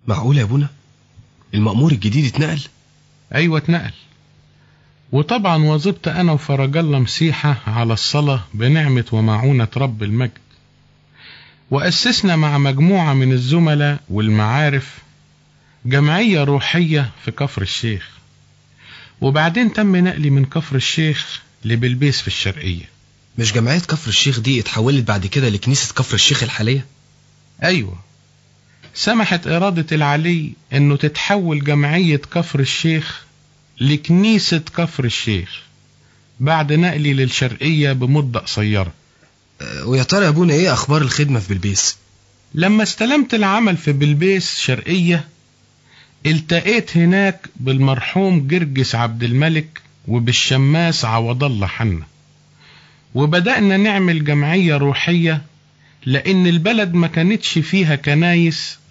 معقول يا ابونا المأمور الجديد اتنقل أيوة اتنقل وطبعا واظبت أنا وفرج الله مسيحة على الصلاة بنعمة ومعونة رب المجد وأسسنا مع مجموعة من الزملاء والمعارف جمعية روحية في كفر الشيخ وبعدين تم نقلي من كفر الشيخ لبلبيس في الشرقية مش جمعية كفر الشيخ دي اتحولت بعد كده لكنيسة كفر الشيخ الحالية أيوة سمحت إرادة العلي إنه تتحول جمعية كفر الشيخ لكنيسة كفر الشيخ بعد نقلي للشرقية بمدة قصيرة أه، ويا ترى يا ابونا ايه اخبار الخدمة في بلبيس لما استلمت العمل في بلبيس شرقية التقيت هناك بالمرحوم جرجس عبد الملك وبالشماس عوض الله حنا وبدأنا نعمل جمعية روحية لأن البلد ما كانتش فيها كنايس